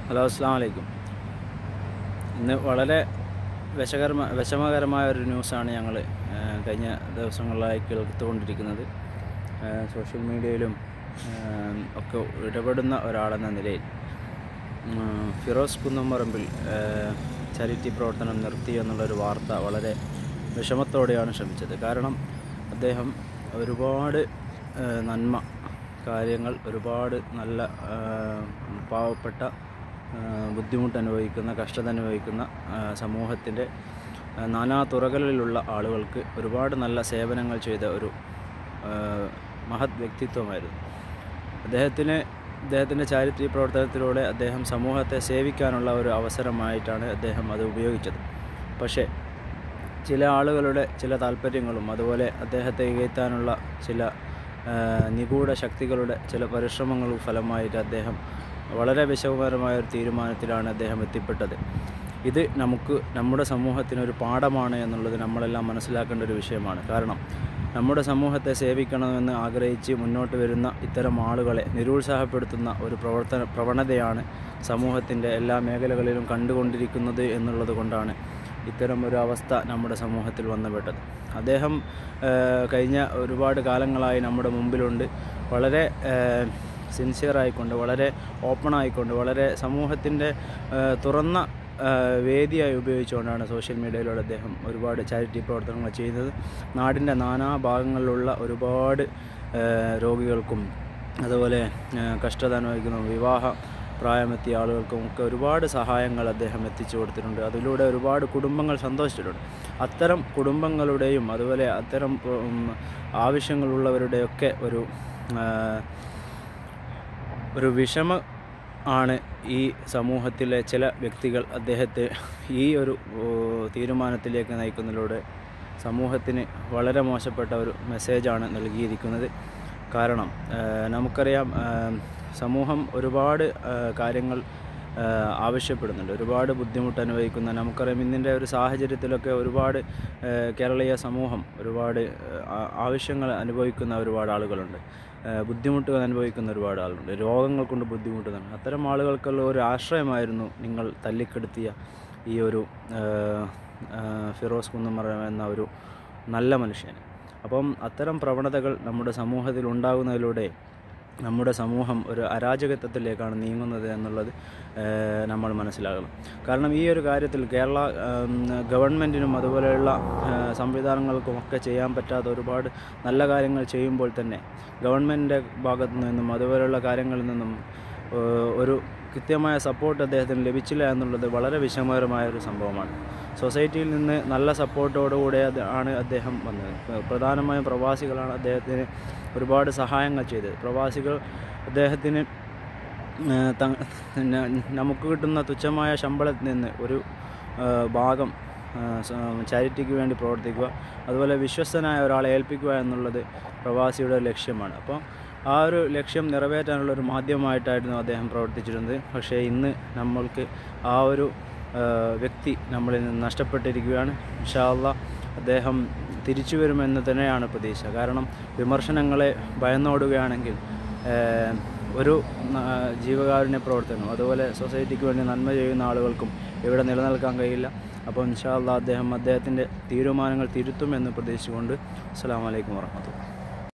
hello അസ്സാം വലൈക്കും ഇന്ന് വളരെ വിഷകരമ വിഷമകരമായ ഒരു ന്യൂസാണ് ഞങ്ങൾ കഴിഞ്ഞ ദിവസങ്ങളിലായി കേൾത്തുകൊണ്ടിരിക്കുന്നത് ഏഹ് സോഷ്യൽ മീഡിയയിലും ഏഹ് ഒക്കെ ഇടപെടുന്ന ഒരാളെന്ന നിലയിൽ ഉം, ഫിറോസ് കുന്നമ്പറമ്പിൽ ഏഹ് ചാരിറ്റി പ്രവർത്തനം നിർത്തി എന്നുള്ളൊരു വാർത്ത വളരെ വിഷമത്തോടെയാണ് ശ്രമിച്ചത് കാരണം അദ്ദേഹം ഒരുപാട് ഏഹ് നന്മ കാര്യങ്ങൾ ഒരുപാട് നല്ല ഏഹ് പാവപ്പെട്ട ഏഹ് ബുദ്ധിമുട്ട് അനുഭവിക്കുന്ന കഷ്ടത അനുഭവിക്കുന്ന ഏഹ് സമൂഹത്തിൻ്റെ ഏഹ് നാനാ തുറകളിലുള്ള ആളുകൾക്ക് ഒരുപാട് നല്ല സേവനങ്ങൾ ചെയ്ത ഒരു ഏഹ് മഹത് വ്യക്തിത്വമായിരുന്നു അദ്ദേഹത്തിന് അദ്ദേഹത്തിൻ്റെ ചാരിറ്റി പ്രവർത്തനത്തിലൂടെ അദ്ദേഹം സമൂഹത്തെ സേവിക്കാനുള്ള ഒരു അവസരമായിട്ടാണ് അദ്ദേഹം അത് ഉപയോഗിച്ചത് പക്ഷേ ചില ആളുകളുടെ ചില താല്പര്യങ്ങളും അതുപോലെ അദ്ദേഹത്തെ ഇകഴ്ത്താനുള്ള ചില ആ, നിഗൂഢ ശക്തികളുടെ ചില പരിശ്രമങ്ങളും ഫലമായിട്ട് അദ്ദേഹം വളരെ വിഷമകരമായ ഒരു തീരുമാനത്തിലാണ് അദ്ദേഹം എത്തിപ്പെട്ടത് ഇത് നമുക്ക് നമ്മുടെ സമൂഹത്തിന് ഒരു പാഠമാണ് എന്നുള്ളത് നമ്മളെല്ലാം മനസ്സിലാക്കേണ്ട ഒരു വിഷയമാണ് കാരണം നമ്മുടെ സമൂഹത്തെ സേവിക്കണമെന്ന് ആഗ്രഹിച്ച് മുന്നോട്ട് വരുന്ന ഇത്തരം ആളുകളെ നിരുത്സാഹപ്പെടുത്തുന്ന ഒരു പ്രവർത്തന പ്രവണതയാണ് സമൂഹത്തിൻ്റെ എല്ലാ മേഖലകളിലും കണ്ടുകൊണ്ടിരിക്കുന്നത് എന്നുള്ളത് കൊണ്ടാണ് ഇത്തരം ഒരു അവസ്ഥ നമ്മുടെ സമൂഹത്തിൽ വന്നുപെട്ടത് അദ്ദേഹം ഏഹ്, കഴിഞ്ഞ ഒരുപാട് കാലങ്ങളായി നമ്മുടെ മുമ്പിലുണ്ട് വളരെ സിൻസിയറായിക്കൊണ്ട് വളരെ ഓപ്പൺ ആയിക്കൊണ്ട് വളരെ സമൂഹത്തിൻ്റെ ഏഹ്, തുറന്ന ഏഹ്, വേദിയായി ഉപയോഗിച്ചുകൊണ്ടാണ് സോഷ്യൽ മീഡിയയിലൂടെ അദ്ദേഹം ഒരുപാട് ചാരിറ്റി പ്രവർത്തനങ്ങൾ ചെയ്യുന്നത് നാടിൻ്റെ നാനാ ഭാഗങ്ങളിലുള്ള ഒരുപാട് ഏഹ്, രോഗികൾക്കും അതുപോലെ ഏഹ്, കഷ്ടത അനുഭവിക്കുന്ന വിവാഹ പ്രായമെത്തിയ ആളുകൾക്കും ഒക്കെ ഒരുപാട് സഹായങ്ങൾ അദ്ദേഹം എത്തിച്ചു കൊടുത്തിട്ടുണ്ട് അതിലൂടെ ഒരുപാട് കുടുംബങ്ങൾ സന്തോഷിച്ചിട്ടുണ്ട് അത്തരം കുടുംബങ്ങളുടെയും അതുപോലെ അത്തരം ഉം, ആവശ്യങ്ങളുള്ളവരുടെയൊക്കെ ഒരു ആ, ഒരു വിഷമ ആണ് ഈ സമൂഹത്തിലെ ചില വ്യക്തികൾ അദ്ദേഹത്തെ ഈ ഒരു ഓ, തീരുമാനത്തിലേക്ക് നയിക്കുന്നതിലൂടെ സമൂഹത്തിന് വളരെ മോശപ്പെട്ട ഒരു മെസ്സേജാണ് നൽകിയിരിക്കുന്നത് കാരണം ആ, നമുക്കറിയാം ആ, സമൂഹം ഒരുപാട് ആ, കാര്യങ്ങൾ ആ, ആവശ്യപ്പെടുന്നുണ്ട് ഒരുപാട് ബുദ്ധിമുട്ട് അനുഭവിക്കുന്ന നമുക്കറിയാം ഇന്നിൻ്റെ ഒരു സാഹചര്യത്തിലൊക്കെ ഒരുപാട് ആ, കേരളീയ സമൂഹം ഒരുപാട് ആ, ആവശ്യങ്ങൾ അനുഭവിക്കുന്ന ഒരുപാട് ആളുകളുണ്ട് ആ, ബുദ്ധിമുട്ടുകൾ അനുഭവിക്കുന്ന ഒരുപാട് ആളുകളുണ്ട് രോഗങ്ങൾ കൊണ്ട് ബുദ്ധിമുട്ടുന്നുണ്ട് അത്തരം ആളുകൾക്കുള്ള ഒരു ആശ്രയമായിരുന്നു നിങ്ങൾ തല്ലിക്കെടുത്തിയ ഈ ഒരു ആ, ആ, ഫിറോസ് കുന്നമറ എന്ന ഒരു നല്ല മനുഷ്യൻ അപ്പം അത്തരം പ്രവണതകൾ നമ്മുടെ സമൂഹത്തിൽ ഉണ്ടാകുന്നതിലൂടെ നമ്മുടെ സമൂഹം ഒരു അരാജകത്വത്തിലേക്കാണ് നീങ്ങുന്നത് എന്നുള്ളത് ഏഹ്, നമ്മൾ മനസ്സിലാക്കണം കാരണം ഈ ഒരു കാര്യത്തിൽ കേരള ഉം, ഗവൺമെൻറ്റിനും അതുപോലെയുള്ള ഏഹ്, സംവിധാനങ്ങൾക്കും ഒക്കെ ചെയ്യാൻ പറ്റാത്ത ഒരുപാട് നല്ല കാര്യങ്ങൾ ചെയ്യുമ്പോൾ തന്നെ ഗവൺമെൻറ്റിൻ്റെ ഭാഗത്തു നിന്നും അതുപോലെയുള്ള കാര്യങ്ങളിൽ നിന്നും ഏഹ്, ഒരു കൃത്യമായ സപ്പോർട്ട് അദ്ദേഹത്തിന് ലഭിച്ചില്ല എന്നുള്ളത് വളരെ വിഷമകരമായ ഒരു സംഭവമാണ് സൊസൈറ്റിയിൽ നിന്ന് നല്ല സപ്പോർട്ടോടുകൂടെ അത് ആണ് അദ്ദേഹം വന്നത് പ്ര- പ്രധാനമായും പ്രവാസികളാണ് അദ്ദേഹത്തിന് ഒരുപാട് സഹായങ്ങൾ ചെയ്തത് പ്രവാസികൾ അദ്ദേഹത്തിന് ഏഹ്, ത- ന- നമുക്ക് കിട്ടുന്ന തുച്ഛമായ ശമ്പളത്തിൽ നിന്ന് ഒരു ഏഹ്, ഭാഗം ഏഹ്, സ- ചാരിറ്റിക്ക് വേണ്ടി പ്രവർത്തിക്കുക അതുപോലെ വിശ്വസ്തനായ ഒരാളെ ഏൽപ്പിക്കുക എന്നുള്ളത് പ്രവാസിയുടെ ലക്ഷ്യമാണ് അപ്പോൾ ആ ഒരു ലക്ഷ്യം നിറവേറ്റാനുള്ള ഒരു മാധ്യമമായിട്ടായിരുന്നു അദ്ദേഹം പ്രവർത്തിച്ചിരുന്നത് പക്ഷേ ഇന്ന് നമ്മൾക്ക് ആ ഒരു ഏഹ്, വ്യക്തി നമ്മളിൽ നിന്ന് നഷ്ടപ്പെട്ടിരിക്കുകയാണ് ഇൻഷാല്ല അദ്ദേഹം തിരിച്ചു വരുമെന്ന് തന്നെയാണ് പ്രതീക്ഷ കാരണം വിമർശനങ്ങളെ ഭയന്നോടുകയാണെങ്കിൽ ഏഹ്, ഒരു ന- ജീവകാരുണ്യ പ്രവർത്തനം അതുപോലെ സൊസൈറ്റിക്ക് വേണ്ടി നന്മ ചെയ്യുന്ന ആളുകൾക്കും ഇവിടെ നിലനിൽക്കാൻ കഴിയില്ല അപ്പോൾ ഇൻഷാല്ല അദ്ദേഹം അദ്ദേഹത്തിൻ്റെ തീരുമാനങ്ങൾ തിരുത്തുമെന്ന് പ്രതീക്ഷിച്ചുകൊണ്ട് അസ്സാം വലൈക്കും വർഹമത്തുള്ള